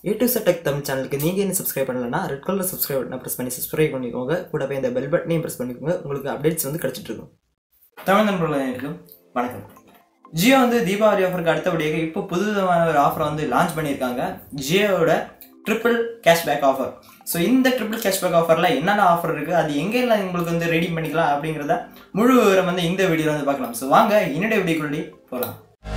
A to Z tech Tamil சேனலுக்கு நீங்கள் என்ன சப்ஸ்கிரைப் பண்ணலன்னா ரெட் கலர் சப்ஸ்கிரைப் பட்டனை ப்ரெஸ் பண்ணி சப்ஸ்கிரைப் பண்ணிக்கோங்க கூடவே இந்த பெல் பட்டனையும் ப்ரெஸ் பண்ணிக்கோங்க உங்களுக்கு அப்டேட்ஸ் வந்து கிடச்சிட்டு இருக்கும் தமிழ் நண்பர்களுக்கு வணக்கம் ஜியோ வந்து தீபாவளி ஆஃபருக்கு அடுத்தபடியாக இப்போ புது விதமான ஒரு ஆஃபரை வந்து லான்ச் பண்ணியிருக்காங்க ஜியோவோட ட்ரிபிள் கேஷ்பேக் ஆஃபர் ஸோ இந்த ட்ரிபிள் கேஷ்பேக் ஆஃபரில் என்னென்ன ஆஃபர் இருக்குது அது எங்கெல்லாம் உங்களுக்கு வந்து ரெடி பண்ணிக்கலாம் அப்படிங்கிறத முழு விவரம் வந்து இந்த வீடியோவில் வந்து பார்க்கலாம் ஸோ வாங்க என்னுடைய வீடியோக்குள்ளே போகலாம்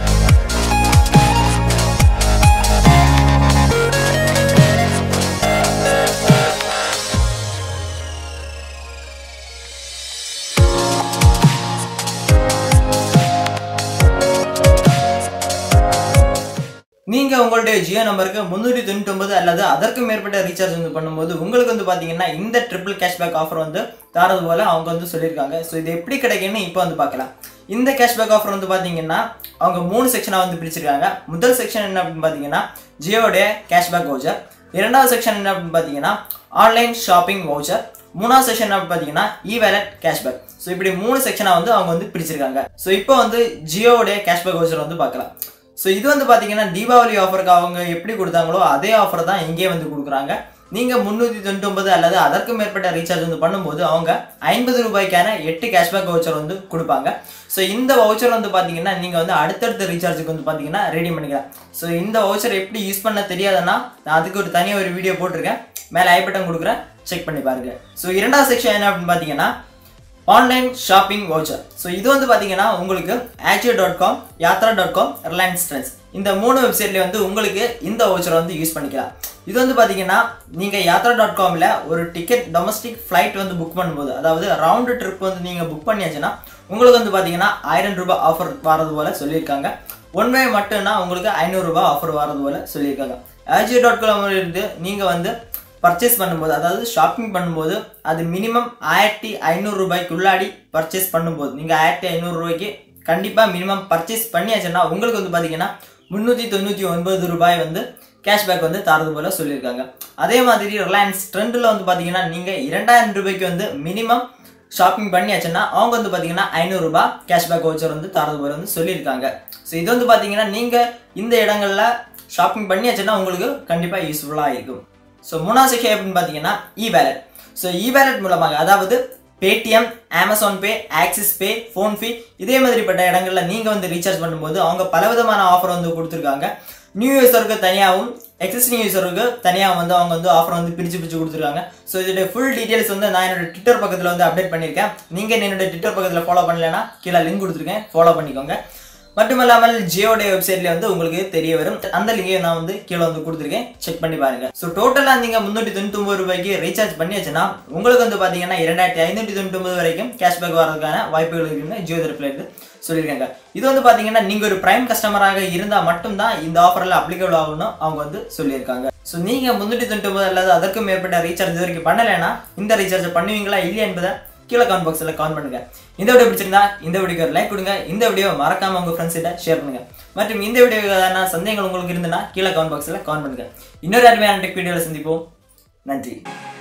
நீங்கள் உங்களுடைய ஜியோ நம்பருக்கு முந்நூற்றி தொண்ணூற்றொம்பது அல்லது அதற்கு மேற்பட்ட ரீசார்ஜ் வந்து பண்ணும்போது உங்களுக்கு வந்து பார்த்தீங்கன்னா இந்த ட்ரிபிள் கேஷ்பேக் ஆஃபர் வந்து தரது போல அவங்க வந்து சொல்லியிருக்காங்க ஸோ இது எப்படி கிடைக்குன்னு இப்போ வந்து பார்க்கலாம் இந்த கேஷ்பேக் ஆஃபர் வந்து பார்த்தீங்கன்னா அவங்க மூணு செக்ஷனாக வந்து பிரிச்சிருக்காங்க முதல் செக்ஷன் என்ன அப்படின்னு பார்த்தீங்கன்னா ஜியோடைய கேஷ்பேக் வவுச்சர் இரண்டாவது செக்ஷன் என்ன அப்படின்னு பார்த்தீங்கன்னா ஆன்லைன் ஷாப்பிங் வவுச்சர் மூணாவது செக்ஷன் என்ன பார்த்தீங்கன்னா இ வேலட் கேஷ்பேக் ஸோ இப்படி மூணு செக்ஷனாக வந்து அவங்க வந்து பிரிச்சிருக்காங்க ஸோ இப்போ வந்து ஜியோவுடைய கேஷ்பேக் வவுச்சர் வந்து பார்க்கலாம் ஸோ இது வந்து பார்த்தீங்கன்னா தீபாவளி ஆஃபருக்கு அவங்க எப்படி கொடுத்தாங்களோ அதே ஆஃபர் தான் இங்கே வந்து கொடுக்குறாங்க நீங்கள் முந்நூற்றி தொண்ணூத்தொம்பது அல்லது அதற்கு மேற்பட்ட ரீசார்ஜ் வந்து பண்ணும்போது அவங்க ஐம்பது ரூபாய்க்கான எட்டு கேஷ்பேக் வவுச்சர் வந்து கொடுப்பாங்க ஸோ இந்த வவுச்சர் வந்து பார்த்தீங்கன்னா நீங்கள் வந்து அடுத்தடுத்த ரீசார்ஜுக்கு வந்து பார்த்தீங்கன்னா ரெடி பண்ணிக்கலாம் ஸோ இந்த வவுச்சர் எப்படி யூஸ் பண்ண தெரியாதுன்னா நான் அதுக்கு ஒரு தனியாக ஒரு வீடியோ போட்டிருக்கேன் மேலே ஐ பட்டன் கொடுக்குறேன் செக் பண்ணி பாருங்க ஸோ இரண்டாவது செக்ஷன் என்ன அப்படின்னு பார்த்தீங்கன்னா ஆன்லைன் ஷாப்பிங் வவுச்சர் ஸோ இது வந்து பார்த்தீங்கன்னா உங்களுக்கு Ajio dot com Yatra dot com Reliance Trends இந்த மூணு வெப்சைட்லேயே வந்து உங்களுக்கு இந்த வவுச்சரை வந்து யூஸ் பண்ணிக்கலாம் இது வந்து பார்த்தீங்கன்னா நீங்கள் யாத்ரா டாட் காமில் ஒரு டிக்கெட் டொமஸ்டிக் ஃப்ளைட் வந்து புக் பண்ணும்போது அதாவது ரவுண்டு ட்ரிப் வந்து நீங்கள் புக் பண்ணியாச்சுன்னா உங்களுக்கு வந்து பார்த்தீங்கன்னா ஆயிரம் ரூபாய் ஆஃபர் வரது போல சொல்லியிருக்காங்க ஒன் வே மட்டும்னா உங்களுக்கு ஐநூறுரூபா ஆஃபர் வரது போல சொல்லியிருக்காங்க ஆக்சியோ டாட் காம் இருந்து நீங்கள் வந்து பர்ச்சேஸ் பண்ணும்போது அதாவது ஷாப்பிங் பண்ணும்போது அது மினிமம் ஆயிரத்தி ஐநூறு ரூபாய்க்குள்ளாடி பர்ச்சேஸ் பண்ணும்போது நீங்கள் ஆயிரத்தி ஐநூறு ரூபாய்க்கு கண்டிப்பாக மினிமம் பர்ச்சேஸ் பண்ணியாச்சுன்னா உங்களுக்கு வந்து பார்த்தீங்கன்னா முந்நூற்றி தொண்ணூற்றி ஒன்பது ரூபாய் வந்து கேஷ்பேக் வந்து தரது போல சொல்லியிருக்காங்க அதே மாதிரி ரிலையன்ஸ் ட்ரெண்டில் வந்து பார்த்தீங்கன்னா நீங்கள் இரண்டாயிரம் ரூபாய்க்கு வந்து மினிமம் ஷாப்பிங் பண்ணியாச்சுன்னா அவங்க வந்து பார்த்தீங்கன்னா ஐநூறுரூபா கேஷ்பேக் வவுச்சர் வந்து தரது போல வந்து சொல்லியிருக்காங்க ஸோ இது வந்து பார்த்தீங்கன்னா நீங்கள் இந்த இடங்களில் ஷாப்பிங் பண்ணியாச்சுன்னா உங்களுக்கு கண்டிப்பாக யூஸ்ஃபுல்லாக இருக்கும் ஸோ மூணாவது செக்ஷன் எப்படின்னு பார்த்தீங்கன்னா e wallet so e wallet மூலமாக அதாவது Paytm Amazon Pay Axis Pay PhonePe இதே மாதிரிப்பட்ட இடங்கள்ல நீங்கள் வந்து ரீசார்ஜ் பண்ணும்போது அவங்க பலவிதமான ஆஃபர் வந்து கொடுத்துருக்காங்க நியூ யூஸருக்கு தனியாகவும் எக்ஸிஸ்டிங் யூஸருக்கு தனியாக வந்து அவங்க வந்து ஆஃபர் வந்து பிரித்து பிரித்து கொடுத்துருக்காங்க ஸோ இதோட ஃபுல் டீட்டெயில்ஸ் வந்து நான் என்னோட ட்விட்டர் பக்கத்தில் வந்து அப்டேட் பண்ணியிருக்கேன் நீங்கள் என்னோட ட்விட்டர் பக்கத்தில் ஃபாலோ பண்ணலைன்னா கீழே லிங்க் கொடுத்துருக்கேன் ஃபாலோ பண்ணிக்கோங்க மட்டும் இல்லாமல் ஜியோடைய வெப்சைட்ல வந்து உங்களுக்கு தெரிய வரும் அந்த லிங்கை நான் வந்து கீழே வந்து கொடுத்துருக்கேன் செக் பண்ணி பாருங்க ஸோ டோட்டலாக நீங்கள் முந்நூற்றி தொண்ணூத்தொம்பது ரூபாய்க்கு ரீசார்ஜ் பண்ணியாச்சுன்னா உங்களுக்கு வந்து பார்த்தீங்கன்னா இரண்டாயிரத்தி ஐநூற்றி தொண்ணூத்தொம்பது வரைக்கும் கேஷ்பேக் வரதுக்கான வாய்ப்புகள் இருக்குன்னு ஜியோ தரப்புல இருந்து சொல்லியிருக்காங்க இது வந்து பார்த்தீங்கன்னா நீங்கள் ஒரு பிரைம் கஸ்டமராக இருந்தால் மட்டும்தான் இந்த ஆஃபரில் அப்ளிகபிள் ஆகும்னு அவங்க வந்து சொல்லியிருக்காங்க ஸோ நீங்கள் முந்நூற்றி தொண்ணூத்தொம்பது அல்லது அதற்கு மேற்பட்ட ரீசார்ஜ் இது வரைக்கும் பண்ணலைன்னா இந்த ரீசார்ஜ் பண்ணுவீங்களா இல்லையா என்பதை கீழே கமெண்ட் பாக்ஸில் கமெண்ட் பண்ணுங்க இந்த வீடியோ பிடிச்சிருந்தா இந்த வீடியோக்கு லைக் கொடுங்க இந்த வீடியோ மறக்காம உங்க ஃப்ரெண்ட்ஸ் கிட்ட ஷேர் பண்ணுங்க மற்றும் இந்த வீடியோக்கான சந்தேகங்கள் உங்களுக்கு இருந்ததுன்னா கீழே கமெண்ட் பாக்ஸில் கமெண்ட் பண்ணுங்க இன்னொரு அருமையான டெக் வீடியோவில் சந்திப்போம் நன்றி